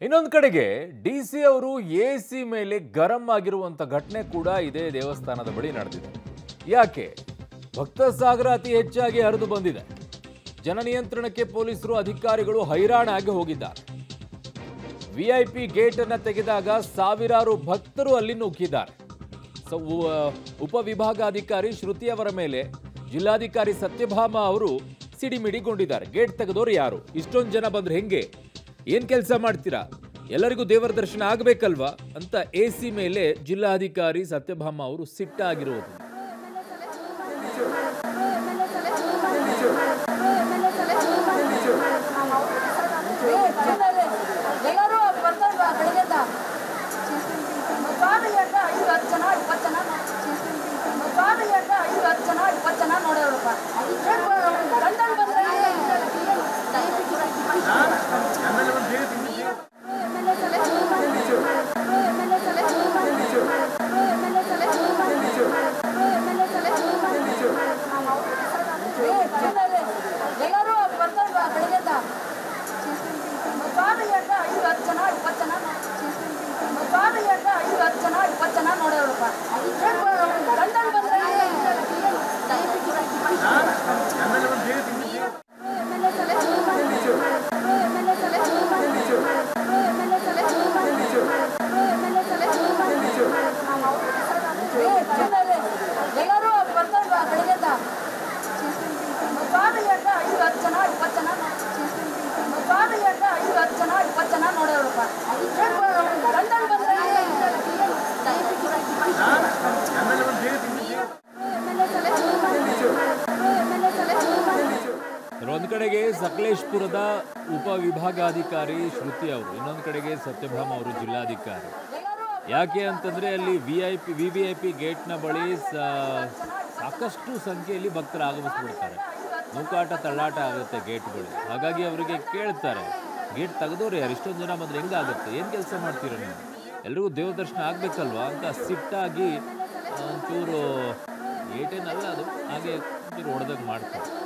ಇನ್ನೊಂದು ಕಡೆಗೆ D C ಅವರು ಎ ಸಿ ಮೇಲೆ ಗರಂ ಆಗಿರುವಂತ ಘಟನೆ ಕೂಡ ಇದೇ ದೇವಸ್ಥಾನದ ಬಳಿ ನಡೆದಿದೆ ಯಾಕೆ ಭಕ್ತ ಸಾಗರ ಅತಿ ಹೆಚ್ಚಾಗಿ ಹರಿದು ಬಂದಿದೆ ಜನ ನಿಯಂತ್ರಣಕ್ಕೆ ಪೊಲೀಸರು ಅಧಿಕಾರಿಗಳು ಹೈರಾಣಾಗಿ ಹೋಗಿದ್ದಾರೆ ವಿಐಪಿ ಗೇಟ್ ಅನ್ನ ತೆಗೆದಾಗ ಸಾವಿರಾರು ಭಕ್ತರು ಅಲ್ಲಿ ನುಗ್ಗಿದ್ದಾರೆ ಸೊ ಉ- ಉಪವಿಭಾಗಾಧಿಕಾರಿ ಶ್ರುತಿ ಅವರ ಮೇಲೆ ಜಿಲ್ಲಾಧಿಕಾರಿ ಸತ್ಯಭಾಮ ಅವರು ಸಿಡಿಮಿಡಿಗೊಂಡಿದ್ದಾರೆ ಗೇಟ್ ತೆಗೆದವರು ಯಾರು ಇಷ್ಟೊಂದು ಜನ ಬಂದ್ರೆ ಹೆಂಗೆ ಏನ್ ಕೆಲಸ ಮಾಡ್ತೀರಾ ಎಲ್ಲರಿಗೂ ದೇವರ ದರ್ಶನ ಆಗಬೇಕಲ್ವಾ ಅಂತ ಎ ಸಿ ಮೇಲೆ ಜಿಲ್ಲಾಧಿಕಾರಿ ಸತ್ಯಭಾಮ ಅವರು ಸಿಟ್ಟಾಗಿರೋದು ಎಲ್ಲರೂ ಬರ್ತಾರೆ ಬಾ ಬೆಳಗ್ಗೆದ ಸ್ವಾಮಿ ಅಂತ ಐದು ಹತ್ತು ಜನ ಇಪ್ಪತ್ತು ಜನ ಸ್ವಾಮಿ ಅಂತ ಐದು ಹತ್ತು ಜನ ಇಪ್ಪತ್ತು ಜನ ನೋಡೋರಪ್ಪ ಲಂಡನ್ ಬಂದ್ರೆ ಎಲ್ಲರೂ ಬರ್ತಾರೆ ಬಾ ಬೆಳಗ್ಗೆದ ಸ್ವಾಮಿ ಅಂತ ಐದು ಹತ್ತು ಜನ ಇಪ್ಪತ್ತು ಜನ ಸ್ವಾಮಿ ಅಂತ ಐದು ಹತ್ತು ಜನ ಇಪ್ಪತ್ತು ಜನ ನೋಡೋರಪ್ಪ ಲಂಡನ್ ಬಂದ್ರೆ ಎಲ್ಲರೂ ಬರ್ತಾರೆ ಬಾ ಬೆಳಗ್ಗೆದ ಸ್ವಾಮಿ ಅಂತ ಐದು ಹತ್ತು ಜನ ಇಪ್ಪತ್ತು ಜನ ಸ್ವಾಮಿ ಅಂತ ಐದು ಹತ್ತು ಜನ ಇಪ್ಪತ್ತು ಜನ ನೋಡೋರಪ್ಪ ಲಂಡನ್ ಬಂದ್ರೆ ಒಂದು ಕಡೆಗೆ ಸಕಲೇಶ್ಪುರದ ಉಪವಿಭಾಗಾಧಿಕಾರಿ ಶ್ರುತಿ ಅವರು ಇನ್ನೊಂದು ಕಡೆಗೆ ಸತ್ಯಭಾಮ ಅವರು ಜಿಲ್ಲಾಧಿಕಾರಿ ಯಾಕೆ ಅಂತಂದ್ರೆ ಅಲ್ಲಿ V I P V V I P ಗೇಟ್ನ ಬಳಿ ಸ- ಸಾಕಷ್ಟು ಸಂಖ್ಯೆಯಲ್ಲಿ ಭಕ್ತರು ಆಗಮಿಸ್ಬಿಡ್ತಾರೆ ನೂಕಾಟ ತಳ್ಳಾಟ ಆಗುತ್ತೆ ಗೇಟ್ ಬಳಿ ಹಾಗಾಗಿ ಅವರಿಗೆ ಕೇಳ್ತಾರೆ ಗೇಟ್ ತೆಗೆದವ್ರು ಯಾರು ಇಷ್ಟೊಂದು ಜನ ಬಂದ್ರೆ ಹೆಂಗಾಗುತ್ತೆ ಏನು ಕೆಲಸ ಮಾಡ್ತೀರ ನೀವು ಎಲ್ರಿಗೂ ದೇವ ದರ್ಶನ ಆಗಬೇಕಲ್ವಾ ಅಂತ ಸಿಟ್ಟಾಗಿ ಒಂಚೂರು ಏಟೇನಲ್ಲ ಅದು ಹಾಗೆ ಒಂಚೂರು ಹೊಡೆದಾಗ ಮಾಡ್ತಾರೆ